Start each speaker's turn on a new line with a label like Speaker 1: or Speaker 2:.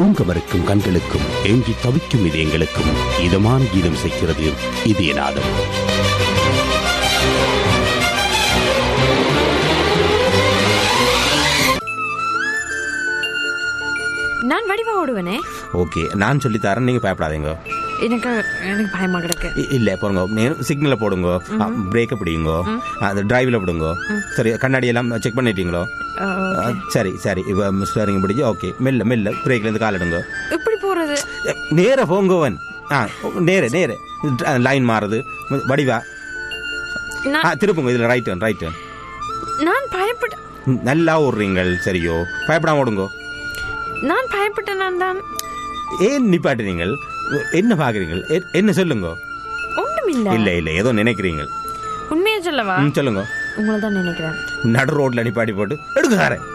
Speaker 1: தூங்க மறுக்கும் கண்களுக்கும் ஏங்கி தவிக்கும் இதயங்களுக்கும் இதமான கீதம் செய்கிறது இதயநாதம்
Speaker 2: நான் வடிவா ஓடுவேனே
Speaker 3: ஓகே நான் சொல்லி தரேன் நீங்க பயப்படாதீங்க
Speaker 2: எனக்கு எனக்கு பயமா கிடக்கு
Speaker 3: இ- இல்ல போடுங்க நீங்க சிக்னல்ல போடுங்க பிரேக்க பிடிங்க அந்த டிரைவ்ல விடுங்க சரி கண்ணாடி எல்லாம் செக் பண்ணிட்டீங்களோ
Speaker 2: ஆ,
Speaker 3: ஆ, சரி சரி இப்போ ஸ்டேரிங் பிடிச்சி ஓகே மெல்ல மெல்ல பிரேக்ல இருந்து கால் எடுங்க
Speaker 2: எப்படி போறது
Speaker 3: எ, நேர போங்கவன் ஆ நேர நேர லைன் மாறுது வடிவா ஆ
Speaker 2: நான்
Speaker 3: திருப்புங்க இதுல ரைட் ரைட்
Speaker 2: நான் பயப்பட்ட
Speaker 3: நல்லா ஓடுறீங்கள் சரியோ பயப்படாம ஓடுங்க
Speaker 2: நான் பயப்பட்ட நான் தான்
Speaker 3: ஏன் நிப்பாட்டுறீங்கள் என்ன பாக்குறீங்கள் எ- என்ன சொல்லுங்க
Speaker 2: ஒண்ணுமில்ல
Speaker 3: இல்ல இல்ல ஏதோ நினைக்கிறீங்க
Speaker 2: உண்மையை சொல்லவா
Speaker 3: ம், சொல்லுங்க
Speaker 2: உங்களை தான் நினைக்கிறேன்
Speaker 3: நடு ரோட்ல நிப்பாட்டி போட்டு எடுக்க சாரேன்